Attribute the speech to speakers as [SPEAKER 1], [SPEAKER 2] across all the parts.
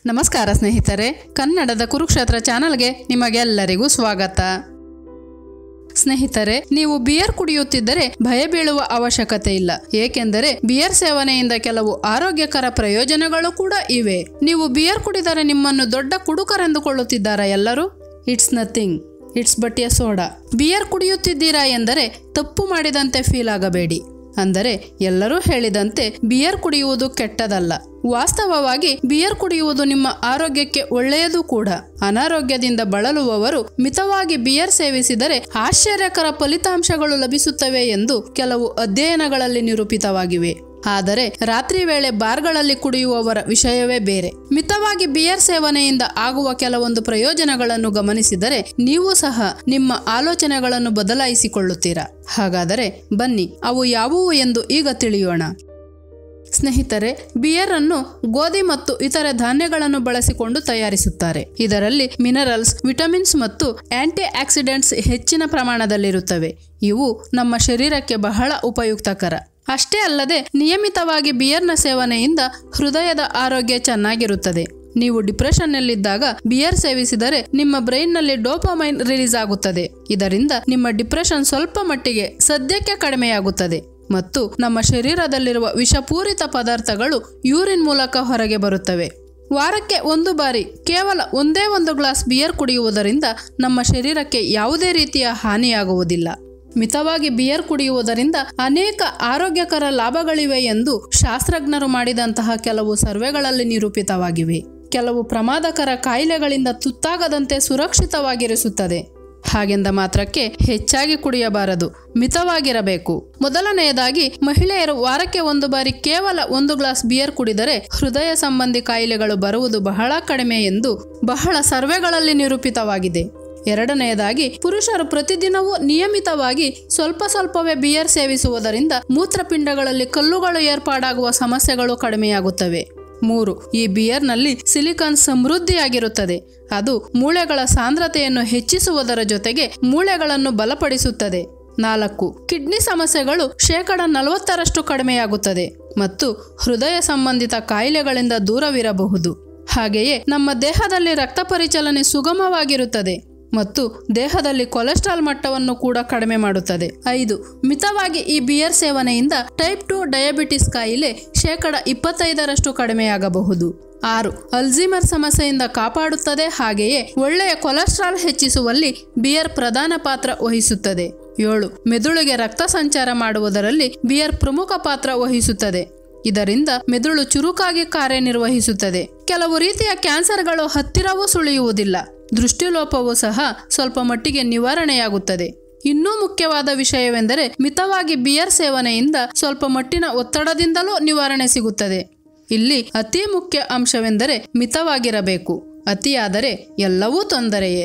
[SPEAKER 1] ನಮಸ್ಕಾರ ಸ್ನೇಹಿತರೆ ಕನ್ನಡದ ಕುರುಕ್ಷೇತ್ರ ಚಾನಲ್ಗೆ ನಿಮಗೆಲ್ಲರಿಗೂ ಸ್ವಾಗತ ಸ್ನೇಹಿತರೆ ನೀವು ಬಿಯರ್ ಕುಡಿಯುತ್ತಿದ್ದರೆ ಭಯ ಬೀಳುವ ಅವಶ್ಯಕತೆ ಇಲ್ಲ ಏಕೆಂದರೆ ಬಿಯರ್ ಸೇವನೆಯಿಂದ ಕೆಲವು ಆರೋಗ್ಯಕರ ಪ್ರಯೋಜನಗಳು ಕೂಡ ಇವೆ ನೀವು ಬಿಯರ್ ಕುಡಿದರೆ ನಿಮ್ಮನ್ನು ದೊಡ್ಡ ಕುಡುಕರೆಂದುಕೊಳ್ಳುತ್ತಿದ್ದಾರಾ ಎಲ್ಲರೂ it's nothing it's but a soda beer ಕುಡಿಯುತ್ತಿದ್ದೀರಾ ಎಂದರೆ ತಪ್ಪು ಮಾಡಿದಂತೆ ಫೀಲ್ ಆಗಬೇಡಿ ಅಂದರೆ ಎಲ್ಲರೂ ಹೇಳಿದಂತೆ ಬಿಯರ್ ಕುಡಿಯುವುದು ಕೆಟ್ಟದಲ್ಲ ವಾಸ್ತವವಾಗಿ ಬಿಯರ್ ಕುಡಿಯುವುದು ನಿಮ್ಮ ಆರೋಗ್ಯಕ್ಕೆ ಒಳ್ಳೆಯದು ಕೂಡ ಅನಾರೋಗ್ಯದಿಂದ ಬಳಲುವವರು ಮಿತವಾಗಿ ಬಿಯರ್ ಸೇವಿಸಿದರೆ ಆಶ್ಚರ್ಯಕರ ಫಲಿತಾಂಶಗಳು ಲಭಿಸುತ್ತವೆ ಎಂದು ಕೆಲವು ಅಧ್ಯಯನಗಳಲ್ಲಿ ನಿರೂಪಿತವಾಗಿವೆ ಆದರೆ ರಾತ್ರಿ ವೇಳೆ ಬಾರ್ಗಳಲ್ಲಿ ಕುಡಿಯುವವರ ವಿಷಯವೇ ಬೇರೆ ಮಿತವಾಗಿ ಬಿಯರ್ ಸೇವನೆಯಿಂದ ಆಗುವ ಕೆಲವೊಂದು ಪ್ರಯೋಜನಗಳನ್ನು ಗಮನಿಸಿದರೆ ನೀವು ಸಹ ನಿಮ್ಮ ಆಲೋಚನೆಗಳನ್ನು ಬದಲಾಯಿಸಿಕೊಳ್ಳುತ್ತೀರಾ ಹಾಗಾದರೆ ಬನ್ನಿ ಅವು ಯಾವುವು ಎಂದು ಈಗ ತಿಳಿಯೋಣ ಸ್ನೇಹಿತರೆ ಬಿಯರ್ ಅನ್ನು ಗೋಧಿ ಮತ್ತು ಇತರೆ ಧಾನ್ಯಗಳನ್ನು ಬಳಸಿಕೊಂಡು ತಯಾರಿಸುತ್ತಾರೆ ಇದರಲ್ಲಿ ಮಿನರಲ್ಸ್ ವಿಟಮಿನ್ಸ್ ಮತ್ತು ಆಂಟಿ ಆಕ್ಸಿಡೆಂಟ್ಸ್ ಹೆಚ್ಚಿನ ಪ್ರಮಾಣದಲ್ಲಿರುತ್ತವೆ ಇವು ನಮ್ಮ ಶರೀರಕ್ಕೆ ಬಹಳ ಉಪಯುಕ್ತಕರ ಅಷ್ಟೇ ಅಲ್ಲದೆ ನಿಯಮಿತವಾಗಿ ಬಿಯರ್ನ ಸೇವನೆಯಿಂದ ಹೃದಯದ ಆರೋಗ್ಯ ಚೆನ್ನಾಗಿರುತ್ತದೆ ನೀವು ಡಿಪ್ರೆಷನ್ನಲ್ಲಿದ್ದಾಗ ಬಿಯರ್ ಸೇವಿಸಿದರೆ ನಿಮ್ಮ ಬ್ರೈನ್ನಲ್ಲಿ ಡೋಪಮೈನ್ ರಿಲೀಸ್ ಆಗುತ್ತದೆ ಇದರಿಂದ ನಿಮ್ಮ ಡಿಪ್ರೆಷನ್ ಸ್ವಲ್ಪ ಮಟ್ಟಿಗೆ ಸದ್ಯಕ್ಕೆ ಕಡಿಮೆಯಾಗುತ್ತದೆ ಮತ್ತು ನಮ್ಮ ಶರೀರದಲ್ಲಿರುವ ವಿಷಪೂರಿತ ಪದಾರ್ಥಗಳು ಯೂರಿನ್ ಮೂಲಕ ಹೊರಗೆ ಬರುತ್ತವೆ ವಾರಕ್ಕೆ ಒಂದು ಬಾರಿ ಕೇವಲ ಒಂದೇ ಒಂದು ಗ್ಲಾಸ್ ಬಿಯರ್ ಕುಡಿಯುವುದರಿಂದ ನಮ್ಮ ಶರೀರಕ್ಕೆ ಯಾವುದೇ ರೀತಿಯ ಹಾನಿಯಾಗುವುದಿಲ್ಲ ಮಿತವಾಗಿ ಬಿಯರ್ ಕುಡಿಯುವುದರಿಂದ ಅನೇಕ ಆರೋಗ್ಯಕರ ಲಾಭಗಳಿವೆ ಎಂದು ಶಾಸ್ತ್ರಜ್ಞರು ಮಾಡಿದಂತಹ ಕೆಲವು ಸರ್ವೆಗಳಲ್ಲಿ ನಿರೂಪಿತವಾಗಿವೆ ಕೆಲವು ಪ್ರಮಾದಕರ ಕಾಯಿಲೆಗಳಿಂದ ತುತ್ತಾಗದಂತೆ ಸುರಕ್ಷಿತವಾಗಿರಿಸುತ್ತದೆ ಹಾಗೆಂದ ಮಾತ್ರಕ್ಕೆ ಹೆಚ್ಚಾಗಿ ಕುಡಿಯಬಾರದು ಮಿತವಾಗಿರಬೇಕು ಮೊದಲನೆಯದಾಗಿ ಮಹಿಳೆಯರು ವಾರಕ್ಕೆ ಒಂದು ಬಾರಿ ಕೇವಲ ಒಂದು ಗ್ಲಾಸ್ ಬಿಯರ್ ಕುಡಿದರೆ ಹೃದಯ ಸಂಬಂಧಿ ಕಾಯಿಲೆಗಳು ಬರುವುದು ಬಹಳ ಕಡಿಮೆ ಎಂದು ಬಹಳ ಸರ್ವೆಗಳಲ್ಲಿ ನಿರೂಪಿತವಾಗಿದೆ ಎರಡನೆಯದಾಗಿ ಪುರುಷರು ಪ್ರತಿದಿನವೂ ನಿಯಮಿತವಾಗಿ ಸ್ವಲ್ಪ ಸ್ವಲ್ಪವೇ ಬಿಯರ್ ಸೇವಿಸುವುದರಿಂದ ಮೂತ್ರಪಿಂಡಗಳಲ್ಲಿ ಕಲ್ಲುಗಳು ಏರ್ಪಾಡಾಗುವ ಸಮಸ್ಯೆಗಳು ಕಡಿಮೆಯಾಗುತ್ತವೆ ಮೂರು ಈ ಬಿಯರ್ನಲ್ಲಿ ಸಿಲಿಕಾನ್ ಸಮೃದ್ಧಿಯಾಗಿರುತ್ತದೆ ಅದು ಮೂಳೆಗಳ ಸಾಂದ್ರತೆಯನ್ನು ಹೆಚ್ಚಿಸುವುದರ ಜೊತೆಗೆ ಮೂಳೆಗಳನ್ನು ಬಲಪಡಿಸುತ್ತದೆ ನಾಲ್ಕು ಕಿಡ್ನಿ ಸಮಸ್ಯೆಗಳು ಶೇಕಡ ನಲವತ್ತರಷ್ಟು ಕಡಿಮೆಯಾಗುತ್ತದೆ ಮತ್ತು ಹೃದಯ ಸಂಬಂಧಿತ ಕಾಯಿಲೆಗಳಿಂದ ದೂರವಿರಬಹುದು ಹಾಗೆಯೇ ನಮ್ಮ ದೇಹದಲ್ಲಿ ರಕ್ತ ಪರಿಚಲನೆ ಸುಗಮವಾಗಿರುತ್ತದೆ ಮತ್ತು ದೇಹದಲ್ಲಿ ಕೊಲೆಸ್ಟ್ರಾಲ್ ಮಟ್ಟವನ್ನು ಕೂಡ ಕಡಿಮೆ ಮಾಡುತ್ತದೆ ಐದು ಮಿತವಾಗಿ ಈ ಬಿಯರ್ ಸೇವನೆಯಿಂದ ಟೈಪ್ ಟು ಡಯಾಬಿಟಿಸ್ ಕಾಯಿಲೆ ಶೇಕಡ ಇಪ್ಪತ್ತೈದರಷ್ಟು ಕಡಿಮೆಯಾಗಬಹುದು ಆರು ಅಲ್ಝಿಮರ್ ಸಮಸ್ಯೆಯಿಂದ ಕಾಪಾಡುತ್ತದೆ ಹಾಗೆಯೇ ಒಳ್ಳೆಯ ಕೊಲೆಸ್ಟ್ರಾಲ್ ಹೆಚ್ಚಿಸುವಲ್ಲಿ ಬಿಯರ್ ಪ್ರಧಾನ ಪಾತ್ರ ವಹಿಸುತ್ತದೆ ಏಳು ಮೆದುಳಿಗೆ ರಕ್ತ ಸಂಚಾರ ಮಾಡುವುದರಲ್ಲಿ ಬಿಯರ್ ಪ್ರಮುಖ ಪಾತ್ರ ವಹಿಸುತ್ತದೆ ಇದರಿಂದ ಮೆದುಳು ಚುರುಕಾಗಿ ಕಾರ್ಯನಿರ್ವಹಿಸುತ್ತದೆ ಕೆಲವು ರೀತಿಯ ಕ್ಯಾನ್ಸರ್ಗಳು ಹತ್ತಿರವೂ ಸುಳಿಯುವುದಿಲ್ಲ ದೃಷ್ಟಿಲೋಪವೂ ಸಹ ಸ್ವಲ್ಪ ಮಟ್ಟಿಗೆ ನಿವಾರಣೆಯಾಗುತ್ತದೆ ಇನ್ನೂ ಮುಖ್ಯವಾದ ವಿಷಯವೆಂದರೆ ಮಿತವಾಗಿ ಬಿಯರ್ ಸೇವನೆಯಿಂದ ಸ್ವಲ್ಪ ಮಟ್ಟಿನ ಒತ್ತಡದಿಂದಲೂ ನಿವಾರಣೆ ಸಿಗುತ್ತದೆ ಇಲ್ಲಿ ಅತಿ ಮುಖ್ಯ ಅಂಶವೆಂದರೆ ಮಿತವಾಗಿರಬೇಕು ಅತಿಯಾದರೆ ಎಲ್ಲವೂ ತೊಂದರೆಯೇ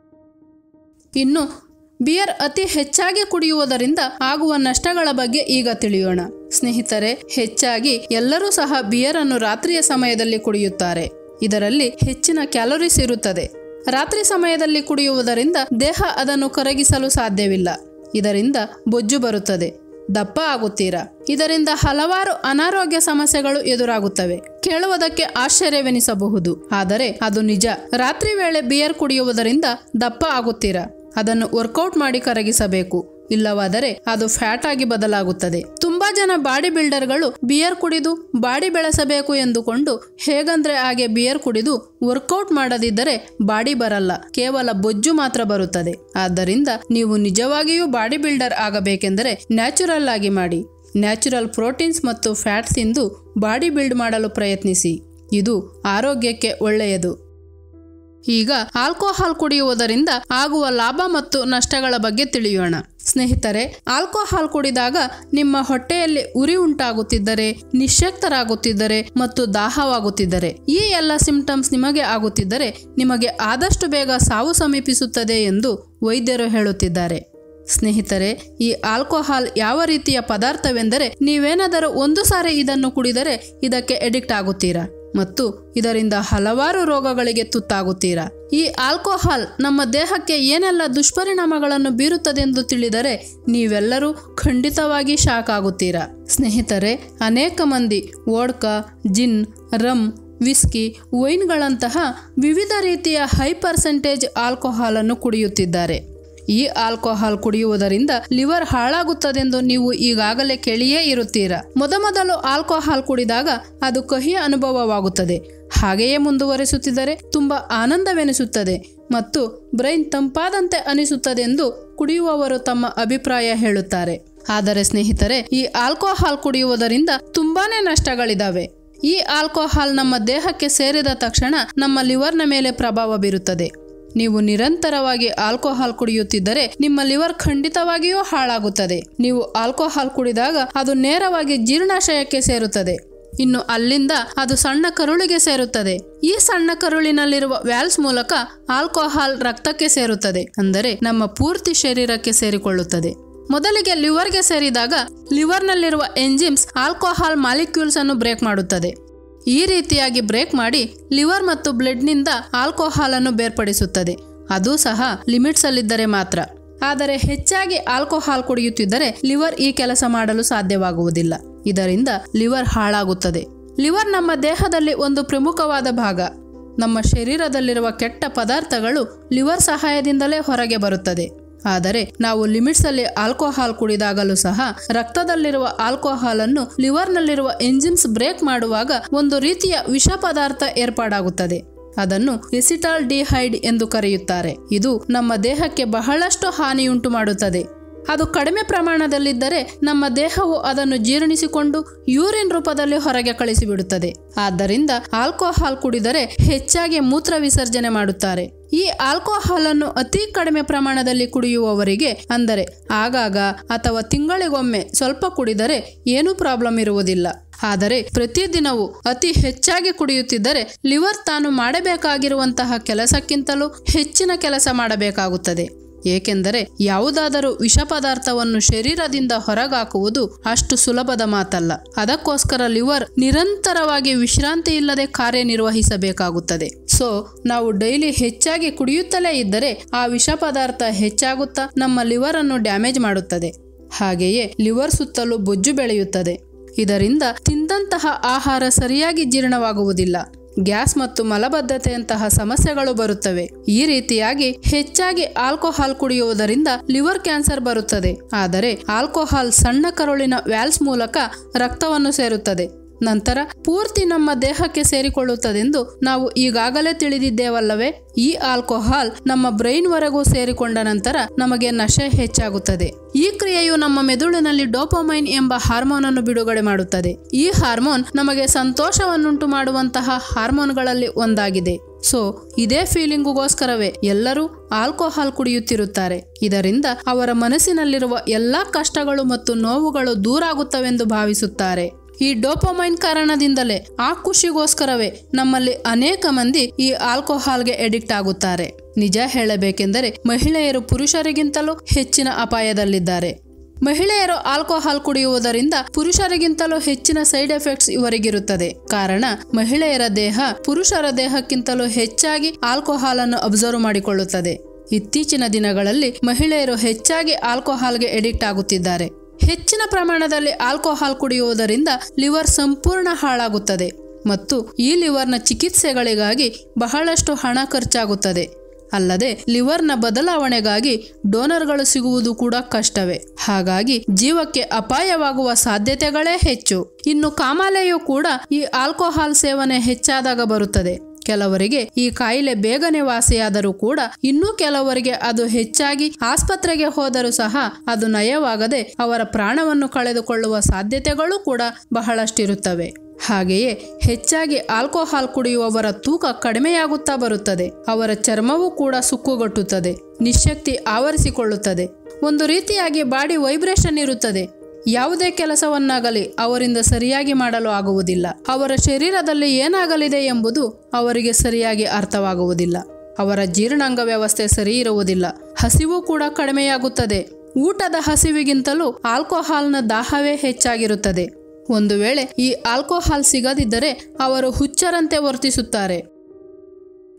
[SPEAKER 1] ಇನ್ನು ಬಿಯರ್ ಅತಿ ಹೆಚ್ಚಾಗಿ ಕುಡಿಯುವುದರಿಂದ ಆಗುವ ನಷ್ಟಗಳ ಬಗ್ಗೆ ಈಗ ತಿಳಿಯೋಣ ಸ್ನೇಹಿತರೆ ಹೆಚ್ಚಾಗಿ ಎಲ್ಲರೂ ಸಹ ಬಿಯರ್ ಅನ್ನು ರಾತ್ರಿಯ ಸಮಯದಲ್ಲಿ ಕುಡಿಯುತ್ತಾರೆ ಇದರಲ್ಲಿ ಹೆಚ್ಚಿನ ಕ್ಯಾಲೋರೀಸ್ ಇರುತ್ತದೆ ರಾತ್ರಿ ಸಮಯದಲ್ಲಿ ಕುಡಿಯುವುದರಿಂದ ದೇಹ ಅದನ್ನು ಕರಗಿಸಲು ಸಾಧ್ಯವಿಲ್ಲ ಇದರಿಂದ ಬೊಜ್ಜು ಬರುತ್ತದೆ ದಪ್ಪ ಆಗುತ್ತೀರಾ ಇದರಿಂದ ಹಲವಾರು ಅನಾರೋಗ್ಯ ಸಮಸ್ಯೆಗಳು ಎದುರಾಗುತ್ತವೆ ಕೇಳುವುದಕ್ಕೆ ಆಶ್ಚರ್ಯವೆನಿಸಬಹುದು ಆದರೆ ಅದು ನಿಜ ರಾತ್ರಿ ವೇಳೆ ಬಿಯರ್ ಕುಡಿಯುವುದರಿಂದ ದಪ್ಪ ಆಗುತ್ತೀರಾ ಅದನ್ನು ವರ್ಕೌಟ್ ಮಾಡಿ ಕರಗಿಸಬೇಕು ಇಲ್ಲವಾದರೆ ಅದು ಫ್ಯಾಟ್ ಆಗಿ ಬದಲಾಗುತ್ತದೆ ತುಂಬಾ ಜನ ಬಾಡಿ ಬಿಲ್ಡರ್ಗಳು ಬಿಯರ್ ಕುಡಿದು ಬಾಡಿ ಬೆಳೆಸಬೇಕು ಎಂದುಕೊಂಡು ಹೇಗಂದ್ರೆ ಹಾಗೆ ಬಿಯರ್ ಕುಡಿದು ವರ್ಕೌಟ್ ಮಾಡದಿದ್ದರೆ ಬಾಡಿ ಬರಲ್ಲ ಕೇವಲ ಬೊಜ್ಜು ಮಾತ್ರ ಬರುತ್ತದೆ ಆದ್ದರಿಂದ ನೀವು ನಿಜವಾಗಿಯೂ ಬಾಡಿ ಬಿಲ್ಡರ್ ಆಗಬೇಕೆಂದರೆ ನ್ಯಾಚುರಲ್ ಆಗಿ ಮಾಡಿ ನ್ಯಾಚುರಲ್ ಪ್ರೋಟೀನ್ಸ್ ಮತ್ತು ಫ್ಯಾಟ್ಸ್ ತಿಂದು ಬಾಡಿ ಬಿಲ್ಡ್ ಮಾಡಲು ಪ್ರಯತ್ನಿಸಿ ಇದು ಆರೋಗ್ಯಕ್ಕೆ ಒಳ್ಳೆಯದು ಈಗ ಆಲ್ಕೋಹಾಲ್ ಕುಡಿಯುವುದರಿಂದ ಆಗುವ ಲಾಭ ಮತ್ತು ನಷ್ಟಗಳ ಬಗ್ಗೆ ತಿಳಿಯೋಣ ಸ್ನೇಹಿತರೆ ಆಲ್ಕೋಹಾಲ್ ಕುಡಿದಾಗ ನಿಮ್ಮ ಹೊಟ್ಟೆಯಲ್ಲಿ ಉರಿ ಉಂಟಾಗುತ್ತಿದ್ದರೆ ನಿಶ್ಶಕ್ತರಾಗುತ್ತಿದ್ದರೆ ಮತ್ತು ದಾಹವಾಗುತ್ತಿದ್ದರೆ ಈ ಎಲ್ಲ ಸಿಂಪ್ಟಮ್ಸ್ ನಿಮಗೆ ಆಗುತ್ತಿದ್ದರೆ ನಿಮಗೆ ಆದಷ್ಟು ಬೇಗ ಸಾವು ಸಮೀಪಿಸುತ್ತದೆ ಎಂದು ವೈದ್ಯರು ಹೇಳುತ್ತಿದ್ದಾರೆ ಸ್ನೇಹಿತರೆ ಈ ಆಲ್ಕೋಹಾಲ್ ಯಾವ ರೀತಿಯ ಪದಾರ್ಥವೆಂದರೆ ನೀವೇನಾದರೂ ಒಂದು ಸಾರಿ ಇದನ್ನು ಕುಡಿದರೆ ಇದಕ್ಕೆ ಎಡಿಕ್ಟ್ ಆಗುತ್ತೀರಾ ಮತ್ತು ಇದರಿಂದ ಹಲವಾರು ರೋಗಗಳಿಗೆ ತುತ್ತಾಗುತ್ತೀರಾ ಈ ಆಲ್ಕೋಹಾಲ್ ನಮ್ಮ ದೇಹಕ್ಕೆ ಏನೆಲ್ಲ ದುಷ್ಪರಿಣಾಮಗಳನ್ನು ಬೀರುತ್ತದೆಂದು ತಿಳಿದರೆ ನೀವೆಲ್ಲರೂ ಖಂಡಿತವಾಗಿ ಶಾಕ್ ಆಗುತ್ತೀರಾ ಸ್ನೇಹಿತರೆ ಅನೇಕ ಮಂದಿ ವೋಡ್ಕಾ ಜಿನ್ ರಮ್ ವಿಸ್ಕಿ ವೈನ್ಗಳಂತಹ ವಿವಿಧ ರೀತಿಯ ಹೈ ಪರ್ಸೆಂಟೇಜ್ ಆಲ್ಕೋಹಾಲನ್ನು ಕುಡಿಯುತ್ತಿದ್ದಾರೆ ಈ ಆಲ್ಕೋಹಾಲ್ ಕುಡಿಯುವುದರಿಂದ ಲಿವರ್ ಹಾಳಾಗುತ್ತದೆಂದು ನೀವು ಈಗಾಗಲೇ ಕೇಳಿಯೇ ಇರುತ್ತೀರಾ ಮೊದಮೊದಲು ಆಲ್ಕೋಹಾಲ್ ಕುಡಿದಾಗ ಅದು ಕಹಿಯ ಅನುಭವವಾಗುತ್ತದೆ ಹಾಗೆಯೇ ಮುಂದುವರಿಸುತ್ತಿದ್ದರೆ ತುಂಬ ಆನಂದವೆನಿಸುತ್ತದೆ ಮತ್ತು ಬ್ರೈನ್ ತಂಪಾದಂತೆ ಅನಿಸುತ್ತದೆಂದು ಕುಡಿಯುವವರು ತಮ್ಮ ಅಭಿಪ್ರಾಯ ಹೇಳುತ್ತಾರೆ ಆದರೆ ಸ್ನೇಹಿತರೆ ಈ ಆಲ್ಕೋಹಾಲ್ ಕುಡಿಯುವುದರಿಂದ ತುಂಬಾನೇ ನಷ್ಟಗಳಿದಾವೆ ಈ ಆಲ್ಕೋಹಾಲ್ ನಮ್ಮ ದೇಹಕ್ಕೆ ಸೇರಿದ ತಕ್ಷಣ ನಮ್ಮ ಲಿವರ್ನ ಮೇಲೆ ಪ್ರಭಾವ ಬೀರುತ್ತದೆ ನೀವು ನಿರಂತರವಾಗಿ ಆಲ್ಕೋಹಾಲ್ ಕುಡಿಯುತ್ತಿದ್ದರೆ ನಿಮ್ಮ ಲಿವರ್ ಖಂಡಿತವಾಗಿಯೂ ಹಾಳಾಗುತ್ತದೆ ನೀವು ಆಲ್ಕೋಹಾಲ್ ಕುಡಿದಾಗ ಅದು ನೇರವಾಗಿ ಜೀರ್ಣಾಶಯಕ್ಕೆ ಸೇರುತ್ತದೆ ಇನ್ನು ಅಲ್ಲಿಂದ ಅದು ಸಣ್ಣ ಕರುಳಿಗೆ ಸೇರುತ್ತದೆ ಈ ಸಣ್ಣ ಕರುಳಿನಲ್ಲಿರುವ ವ್ಯಾಲ್ಸ್ ಮೂಲಕ ಆಲ್ಕೋಹಾಲ್ ರಕ್ತಕ್ಕೆ ಸೇರುತ್ತದೆ ಅಂದರೆ ನಮ್ಮ ಪೂರ್ತಿ ಶರೀರಕ್ಕೆ ಸೇರಿಕೊಳ್ಳುತ್ತದೆ ಮೊದಲಿಗೆ ಲಿವರ್ಗೆ ಸೇರಿದಾಗ ಲಿವರ್ನಲ್ಲಿರುವ ಎಂಜಿಮ್ಸ್ ಆಲ್ಕೋಹಾಲ್ ಮಾಲಿಕ್ಯೂಲ್ಸ್ ಅನ್ನು ಬ್ರೇಕ್ ಮಾಡುತ್ತದೆ ಈ ರೀತಿಯಾಗಿ ಬ್ರೇಕ್ ಮಾಡಿ ಲಿವರ್ ಮತ್ತು ಬ್ಲಡ್ನಿಂದ ಆಲ್ಕೋಹಾಲ್ ಅನ್ನು ಬೇರ್ಪಡಿಸುತ್ತದೆ ಅದು ಸಹ ಲಿಮಿಟ್ಸ್ ಅಲ್ಲಿದ್ದರೆ ಮಾತ್ರ ಆದರೆ ಹೆಚ್ಚಾಗಿ ಆಲ್ಕೋಹಾಲ್ ಕುಡಿಯುತ್ತಿದ್ದರೆ ಲಿವರ್ ಈ ಕೆಲಸ ಮಾಡಲು ಸಾಧ್ಯವಾಗುವುದಿಲ್ಲ ಇದರಿಂದ ಲಿವರ್ ಹಾಳಾಗುತ್ತದೆ ಲಿವರ್ ನಮ್ಮ ದೇಹದಲ್ಲಿ ಒಂದು ಪ್ರಮುಖವಾದ ಭಾಗ ನಮ್ಮ ಶರೀರದಲ್ಲಿರುವ ಕೆಟ್ಟ ಪದಾರ್ಥಗಳು ಲಿವರ್ ಸಹಾಯದಿಂದಲೇ ಹೊರಗೆ ಬರುತ್ತದೆ ಆದರೆ ನಾವು ಲಿಮಿಟ್ಸ್ ಅಲ್ಲಿ ಆಲ್ಕೋಹಾಲ್ ಕುಡಿದಾಗಲೂ ಸಹ ರಕ್ತದಲ್ಲಿರುವ ಆಲ್ಕೋಹಾಲ್ ಅನ್ನು ಲಿವರ್ನಲ್ಲಿರುವ ಎಂಜಿನ್ಸ್ ಬ್ರೇಕ್ ಮಾಡುವಾಗ ಒಂದು ರೀತಿಯ ವಿಷ ಪದಾರ್ಥ ಏರ್ಪಾಡಾಗುತ್ತದೆ ಅದನ್ನು ಎಸಿಟಾಲ್ ಡಿಹೈಡ್ ಎಂದು ಕರೆಯುತ್ತಾರೆ ಇದು ನಮ್ಮ ದೇಹಕ್ಕೆ ಬಹಳಷ್ಟು ಹಾನಿಯುಂಟು ಮಾಡುತ್ತದೆ ಅದು ಕಡಿಮೆ ಪ್ರಮಾಣದಲ್ಲಿದ್ದರೆ ನಮ್ಮ ದೇಹವು ಅದನ್ನು ಜೀರ್ಣಿಸಿಕೊಂಡು ಯೂರಿನ್ ರೂಪದಲ್ಲಿ ಹೊರಗೆ ಕಳಿಸಿಬಿಡುತ್ತದೆ ಆದ್ದರಿಂದ ಆಲ್ಕೋಹಾಲ್ ಕುಡಿದರೆ ಹೆಚ್ಚಾಗಿ ಮೂತ್ರ ವಿಸರ್ಜನೆ ಮಾಡುತ್ತಾರೆ ಈ ಆಲ್ಕೋಹಾಲ್ ಅನ್ನು ಅತಿ ಕಡಿಮೆ ಪ್ರಮಾಣದಲ್ಲಿ ಕುಡಿಯುವವರಿಗೆ ಅಂದರೆ ಆಗಾಗ ಅಥವಾ ತಿಂಗಳಿಗೊಮ್ಮೆ ಸ್ವಲ್ಪ ಕುಡಿದರೆ ಏನೂ ಪ್ರಾಬ್ಲಮ್ ಇರುವುದಿಲ್ಲ ಆದರೆ ಪ್ರತಿದಿನವೂ ಅತಿ ಹೆಚ್ಚಾಗಿ ಕುಡಿಯುತ್ತಿದ್ದರೆ ಲಿವರ್ ತಾನು ಮಾಡಬೇಕಾಗಿರುವಂತಹ ಕೆಲಸಕ್ಕಿಂತಲೂ ಹೆಚ್ಚಿನ ಕೆಲಸ ಮಾಡಬೇಕಾಗುತ್ತದೆ ಏಕೆಂದರೆ ಯಾವುದಾದರೂ ವಿಷ ಪದಾರ್ಥವನ್ನು ಶರೀರದಿಂದ ಹೊರಗಾಕುವುದು ಅಷ್ಟು ಸುಲಭದ ಮಾತಲ್ಲ ಅದಕ್ಕೋಸ್ಕರ ಲಿವರ್ ನಿರಂತರವಾಗಿ ವಿಶ್ರಾಂತಿ ಇಲ್ಲದೆ ಕಾರ್ಯನಿರ್ವಹಿಸಬೇಕಾಗುತ್ತದೆ ಸೊ ನಾವು ಡೈಲಿ ಹೆಚ್ಚಾಗಿ ಕುಡಿಯುತ್ತಲೇ ಇದ್ದರೆ ಆ ವಿಷ ಪದಾರ್ಥ ಹೆಚ್ಚಾಗುತ್ತಾ ನಮ್ಮ ಲಿವರ್ ಅನ್ನು ಡ್ಯಾಮೇಜ್ ಮಾಡುತ್ತದೆ ಹಾಗೆಯೇ ಲಿವರ್ ಸುತ್ತಲೂ ಬೊಜ್ಜು ಬೆಳೆಯುತ್ತದೆ ಇದರಿಂದ ತಿಂದಂತಹ ಆಹಾರ ಸರಿಯಾಗಿ ಜೀರ್ಣವಾಗುವುದಿಲ್ಲ ಗ್ಯಾಸ್ ಮತ್ತು ಮಲಬದ್ಧತೆಯಂತಹ ಸಮಸ್ಯೆಗಳು ಬರುತ್ತವೆ ಈ ರೀತಿಯಾಗಿ ಹೆಚ್ಚಾಗಿ ಆಲ್ಕೋಹಾಲ್ ಕುಡಿಯುವುದರಿಂದ ಲಿವರ್ ಕ್ಯಾನ್ಸರ್ ಬರುತ್ತದೆ ಆದರೆ ಆಲ್ಕೋಹಾಲ್ ಸಣ್ಣ ಕರುಳಿನ ವ್ಯಾಲ್ಸ್ ಮೂಲಕ ರಕ್ತವನ್ನು ಸೇರುತ್ತದೆ ನಂತರ ಪೂರ್ತಿ ನಮ್ಮ ದೇಹಕ್ಕೆ ಸೇರಿಕೊಳ್ಳುತ್ತದೆಂದು ನಾವು ಈಗಾಗಲೇ ತಿಳಿದಿದ್ದೇವಲ್ಲವೇ ಈ ಆಲ್ಕೋಹಾಲ್ ನಮ್ಮ ಬ್ರೈನ್ವರೆಗೂ ಸೇರಿಕೊಂಡ ನಂತರ ನಮಗೆ ನಶೆ ಹೆಚ್ಚಾಗುತ್ತದೆ ಈ ಕ್ರಿಯೆಯು ನಮ್ಮ ಮೆದುಳಿನಲ್ಲಿ ಡೋಪಮೈನ್ ಎಂಬ ಹಾರ್ಮೋನ್ ಅನ್ನು ಬಿಡುಗಡೆ ಮಾಡುತ್ತದೆ ಈ ಹಾರ್ಮೋನ್ ನಮಗೆ ಸಂತೋಷವನ್ನುಂಟು ಮಾಡುವಂತಹ ಹಾರ್ಮೋನ್ಗಳಲ್ಲಿ ಒಂದಾಗಿದೆ ಸೊ ಇದೇ ಫೀಲಿಂಗುಗೋಸ್ಕರವೇ ಎಲ್ಲರೂ ಆಲ್ಕೋಹಾಲ್ ಕುಡಿಯುತ್ತಿರುತ್ತಾರೆ ಇದರಿಂದ ಅವರ ಮನಸ್ಸಿನಲ್ಲಿರುವ ಎಲ್ಲಾ ಕಷ್ಟಗಳು ಮತ್ತು ನೋವುಗಳು ದೂರಾಗುತ್ತವೆಂದು ಭಾವಿಸುತ್ತಾರೆ ಈ ಡೋಪಮೈನ್ ಕಾರಣದಿಂದಲೇ ಆ ಖುಷಿಗೋಸ್ಕರವೇ ನಮ್ಮಲ್ಲಿ ಅನೇಕ ಮಂದಿ ಈ ಆಲ್ಕೋಹಾಲ್ಗೆ ಎಡಿಕ್ಟ್ ಆಗುತ್ತಾರೆ ನಿಜ ಹೇಳಬೇಕೆಂದರೆ ಮಹಿಳೆಯರು ಪುರುಷರಿಗಿಂತಲೂ ಹೆಚ್ಚಿನ ಅಪಾಯದಲ್ಲಿದ್ದಾರೆ ಮಹಿಳೆಯರು ಆಲ್ಕೋಹಾಲ್ ಕುಡಿಯುವುದರಿಂದ ಪುರುಷರಿಗಿಂತಲೂ ಹೆಚ್ಚಿನ ಸೈಡ್ ಎಫೆಕ್ಟ್ಸ್ ಇವರಿಗಿರುತ್ತದೆ ಕಾರಣ ಮಹಿಳೆಯರ ದೇಹ ಪುರುಷರ ದೇಹಕ್ಕಿಂತಲೂ ಹೆಚ್ಚಾಗಿ ಆಲ್ಕೋಹಾಲ್ ಅನ್ನು ಅಬ್ಸರ್ವ್ ಮಾಡಿಕೊಳ್ಳುತ್ತದೆ ಇತ್ತೀಚಿನ ದಿನಗಳಲ್ಲಿ ಮಹಿಳೆಯರು ಹೆಚ್ಚಾಗಿ ಆಲ್ಕೋಹಾಲ್ಗೆ ಎಡಿಕ್ಟ್ ಆಗುತ್ತಿದ್ದಾರೆ ಹೆಚ್ಚಿನ ಪ್ರಮಾಣದಲ್ಲಿ ಆಲ್ಕೋಹಾಲ್ ಕುಡಿಯುವುದರಿಂದ ಲಿವರ್ ಸಂಪೂರ್ಣ ಹಾಳಾಗುತ್ತದೆ ಮತ್ತು ಈ ಲಿವರ್ನ ಚಿಕಿತ್ಸೆಗಳಿಗಾಗಿ ಬಹಳಷ್ಟು ಹಣ ಖರ್ಚಾಗುತ್ತದೆ ಅಲ್ಲದೆ ಲಿವರ್ನ ಬದಲಾವಣೆಗಾಗಿ ಡೋನರ್ಗಳು ಸಿಗುವುದು ಕೂಡ ಕಷ್ಟವೇ ಹಾಗಾಗಿ ಜೀವಕ್ಕೆ ಅಪಾಯವಾಗುವ ಸಾಧ್ಯತೆಗಳೇ ಹೆಚ್ಚು ಇನ್ನು ಕಾಮಾಲೆಯೂ ಕೂಡ ಈ ಆಲ್ಕೋಹಾಲ್ ಸೇವನೆ ಹೆಚ್ಚಾದಾಗ ಬರುತ್ತದೆ ಕೆಲವರಿಗೆ ಈ ಕಾಯಿಲೆ ಬೇಗನೆ ವಾಸಿಯಾದರೂ ಕೂಡ ಇನ್ನೂ ಕೆಲವರಿಗೆ ಅದು ಹೆಚ್ಚಾಗಿ ಆಸ್ಪತ್ರೆಗೆ ಹೋದರೂ ಸಹ ಅದು ನಯವಾಗದೆ ಅವರ ಪ್ರಾಣವನ್ನು ಕಳೆದುಕೊಳ್ಳುವ ಸಾಧ್ಯತೆಗಳು ಕೂಡ ಬಹಳಷ್ಟಿರುತ್ತವೆ ಹಾಗೆಯೇ ಹೆಚ್ಚಾಗಿ ಆಲ್ಕೋಹಾಲ್ ಕುಡಿಯುವವರ ತೂಕ ಕಡಿಮೆಯಾಗುತ್ತಾ ಬರುತ್ತದೆ ಅವರ ಚರ್ಮವೂ ಕೂಡ ಸುಕ್ಕುಗಟ್ಟುತ್ತದೆ ನಿಶಕ್ತಿ ಆವರಿಸಿಕೊಳ್ಳುತ್ತದೆ ಒಂದು ರೀತಿಯಾಗಿ ಬಾಡಿ ವೈಬ್ರೇಷನ್ ಇರುತ್ತದೆ ಯಾವುದೇ ಕೆಲಸವನ್ನಾಗಲಿ ಅವರಿಂದ ಸರಿಯಾಗಿ ಮಾಡಲು ಆಗುವುದಿಲ್ಲ ಅವರ ಶರೀರದಲ್ಲಿ ಏನಾಗಲಿದೆ ಎಂಬುದು ಅವರಿಗೆ ಸರಿಯಾಗಿ ಅರ್ಥವಾಗುವುದಿಲ್ಲ ಅವರ ಜೀರ್ಣಾಂಗ ವ್ಯವಸ್ಥೆ ಸರಿ ಇರುವುದಿಲ್ಲ ಹಸಿವು ಕೂಡ ಕಡಿಮೆಯಾಗುತ್ತದೆ ಊಟದ ಹಸಿವಿಗಿಂತಲೂ ಆಲ್ಕೋಹಾಲ್ನ ದಾಹವೇ ಹೆಚ್ಚಾಗಿರುತ್ತದೆ ಒಂದು ವೇಳೆ ಈ ಆಲ್ಕೋಹಾಲ್ ಸಿಗದಿದ್ದರೆ ಅವರು ಹುಚ್ಚರಂತೆ ವರ್ತಿಸುತ್ತಾರೆ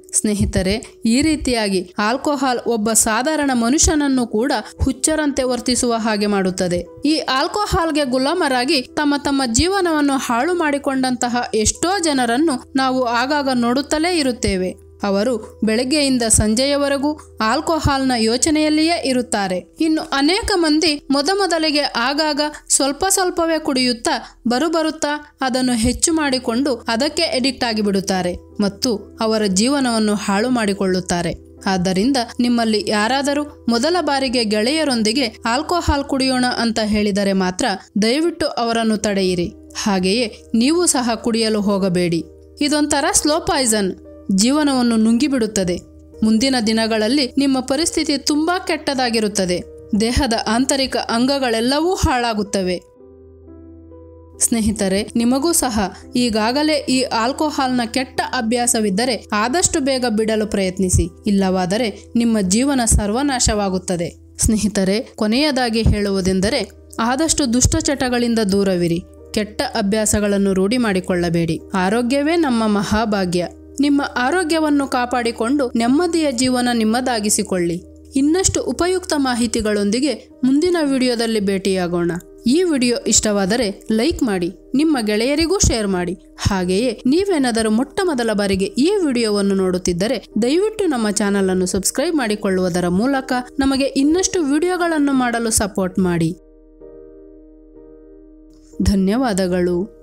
[SPEAKER 1] ಸ್ನೇಹಿತರೆ ಈ ರೀತಿಯಾಗಿ ಆಲ್ಕೋಹಾಲ್ ಒಬ್ಬ ಸಾಧಾರಣ ಮನುಷ್ಯನನ್ನು ಕೂಡ ಹುಚ್ಚರಂತೆ ವರ್ತಿಸುವ ಹಾಗೆ ಮಾಡುತ್ತದೆ ಈ ಆಲ್ಕೋಹಾಲ್ಗೆ ಗುಲಾಮರಾಗಿ ತಮ್ಮ ತಮ್ಮ ಜೀವನವನ್ನು ಹಾಳು ಮಾಡಿಕೊಂಡಂತಹ ಎಷ್ಟೋ ಜನರನ್ನು ನಾವು ಆಗಾಗ ನೋಡುತ್ತಲೇ ಇರುತ್ತೇವೆ ಅವರು ಬೆಳಗ್ಗೆಯಿಂದ ಸಂಜೆಯವರೆಗೂ ಆಲ್ಕೋಹಾಲ್ನ ಯೋಚನೆಯಲ್ಲಿಯೇ ಇರುತ್ತಾರೆ ಇನ್ನು ಅನೇಕ ಮಂದಿ ಮೊದಮೊದಲಿಗೆ ಆಗಾಗ ಸ್ವಲ್ಪ ಸ್ವಲ್ಪವೇ ಕುಡಿಯುತ್ತಾ ಬರುಬರುತ್ತಾ ಅದನ್ನು ಹೆಚ್ಚು ಮಾಡಿಕೊಂಡು ಅದಕ್ಕೆ ಎಡಿಕ್ಟ್ ಆಗಿಬಿಡುತ್ತಾರೆ ಮತ್ತು ಅವರ ಜೀವನವನ್ನು ಹಾಳು ಮಾಡಿಕೊಳ್ಳುತ್ತಾರೆ ಆದ್ದರಿಂದ ನಿಮ್ಮಲ್ಲಿ ಯಾರಾದರೂ ಮೊದಲ ಬಾರಿಗೆ ಗೆಳೆಯರೊಂದಿಗೆ ಆಲ್ಕೋಹಾಲ್ ಕುಡಿಯೋಣ ಅಂತ ಹೇಳಿದರೆ ಮಾತ್ರ ದಯವಿಟ್ಟು ಅವರನ್ನು ತಡೆಯಿರಿ ಹಾಗೆಯೇ ನೀವು ಸಹ ಕುಡಿಯಲು ಹೋಗಬೇಡಿ ಇದೊಂಥರ ಸ್ಲೋ ಪಾಯ್ಸನ್ ಜೀವನವನ್ನು ನುಂಗಿಬಿಡುತ್ತದೆ ಮುಂದಿನ ದಿನಗಳಲ್ಲಿ ನಿಮ್ಮ ಪರಿಸ್ಥಿತಿ ತುಂಬಾ ಕೆಟ್ಟದಾಗಿರುತ್ತದೆ ದೇಹದ ಆಂತರಿಕ ಅಂಗಗಳೆಲ್ಲವೂ ಹಾಳಾಗುತ್ತವೆ ಸ್ನೇಹಿತರೆ ನಿಮಗೂ ಸಹ ಈಗಾಗಲೇ ಈ ಆಲ್ಕೋಹಾಲ್ನ ಕೆಟ್ಟ ಅಭ್ಯಾಸವಿದ್ದರೆ ಆದಷ್ಟು ಬೇಗ ಬಿಡಲು ಪ್ರಯತ್ನಿಸಿ ಇಲ್ಲವಾದರೆ ನಿಮ್ಮ ಜೀವನ ಸರ್ವನಾಶವಾಗುತ್ತದೆ ಸ್ನೇಹಿತರೆ ಕೊನೆಯದಾಗಿ ಹೇಳುವುದೆಂದರೆ ಆದಷ್ಟು ದುಷ್ಟಚಟಗಳಿಂದ ದೂರವಿರಿ ಕೆಟ್ಟ ಅಭ್ಯಾಸಗಳನ್ನು ರೂಢಿ ಮಾಡಿಕೊಳ್ಳಬೇಡಿ ಆರೋಗ್ಯವೇ ನಮ್ಮ ಮಹಾಭಾಗ್ಯ ನಿಮ್ಮ ಆರೋಗ್ಯವನ್ನು ಕಾಪಾಡಿಕೊಂಡು ನೆಮ್ಮದಿಯ ಜೀವನ ನಿಮ್ಮದಾಗಿಸಿಕೊಳ್ಳಿ ಇನ್ನಷ್ಟು ಉಪಯುಕ್ತ ಮಾಹಿತಿಗಳೊಂದಿಗೆ ಮುಂದಿನ ವಿಡಿಯೋದಲ್ಲಿ ಭೇಟಿಯಾಗೋಣ ಈ ವಿಡಿಯೋ ಇಷ್ಟವಾದರೆ ಲೈಕ್ ಮಾಡಿ ನಿಮ್ಮ ಗೆಳೆಯರಿಗೂ ಶೇರ್ ಮಾಡಿ ಹಾಗೆಯೇ ನೀವೇನಾದರೂ ಮೊಟ್ಟ ಮೊದಲ ಬಾರಿಗೆ ಈ ವಿಡಿಯೋವನ್ನು ನೋಡುತ್ತಿದ್ದರೆ ದಯವಿಟ್ಟು ನಮ್ಮ ಚಾನಲ್ ಅನ್ನು ಸಬ್ಸ್ಕ್ರೈಬ್ ಮಾಡಿಕೊಳ್ಳುವುದರ ಮೂಲಕ ನಮಗೆ ಇನ್ನಷ್ಟು ವಿಡಿಯೋಗಳನ್ನು ಮಾಡಲು ಸಪೋರ್ಟ್ ಮಾಡಿ ಧನ್ಯವಾದಗಳು